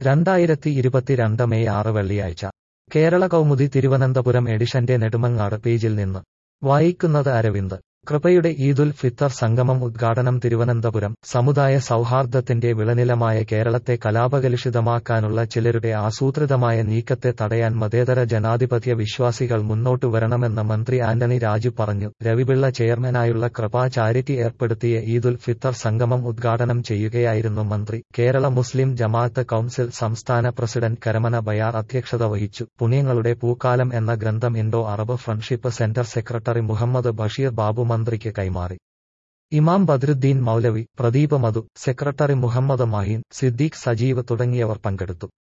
രണ്ടായിരത്തി ഇരുപത്തിരണ്ട് മെയ് ആറ് വെള്ളിയാഴ്ച കേരള കൗമുദി തിരുവനന്തപുരം എഡിഷന്റെ നെടുമങ്ങാട് പേജിൽ നിന്ന് വായിക്കുന്നത് അരവിന്ദ് കൃപയുടെ ഈദുൽ ഫിത്തർ സംഗമം ഉദ്ഘാടനം തിരുവനന്തപുരം സമുദായ സൗഹാർദ്ദത്തിന്റെ വിളനിലമായ കേരളത്തെ കലാപകലുഷിതമാക്കാനുള്ള ചിലരുടെ ആസൂത്രിതമായ നീക്കത്തെ തടയാൻ മതേതര ജനാധിപത്യ വിശ്വാസികൾ മുന്നോട്ടു വരണമെന്ന് മന്ത്രി ആന്റണി രാജു പറഞ്ഞു രവിപിള്ള ചെയർമാനായുള്ള കൃപ ചാരിറ്റി ഏർപ്പെടുത്തിയ ഈദുൽ ഫിത്തർ സംഗമം ഉദ്ഘാടനം ചെയ്യുകയായിരുന്നു മന്ത്രി കേരള മുസ്ലിം ജമാഅത്ത് കൌൺസിൽ സംസ്ഥാന പ്രസിഡന്റ് കരമന ബയാർ അധ്യക്ഷത വഹിച്ചു പുണ്യങ്ങളുടെ പൂക്കാലം എന്ന ഗ്രന്ഥം Indo Arab friendship centre secretary Muhammad Basheer Babu മന്ത്രിക്ക് കൈമാറി ഇമാം ബദ്രുദ്ദീൻ മൗലവി പ്രദീപ് മധു സെക്രട്ടറി മുഹമ്മദ് മാഹിൻ സിദ്ദീഖ് സജീവ് തുടങ്ങിയവർ പങ്കെടുത്തു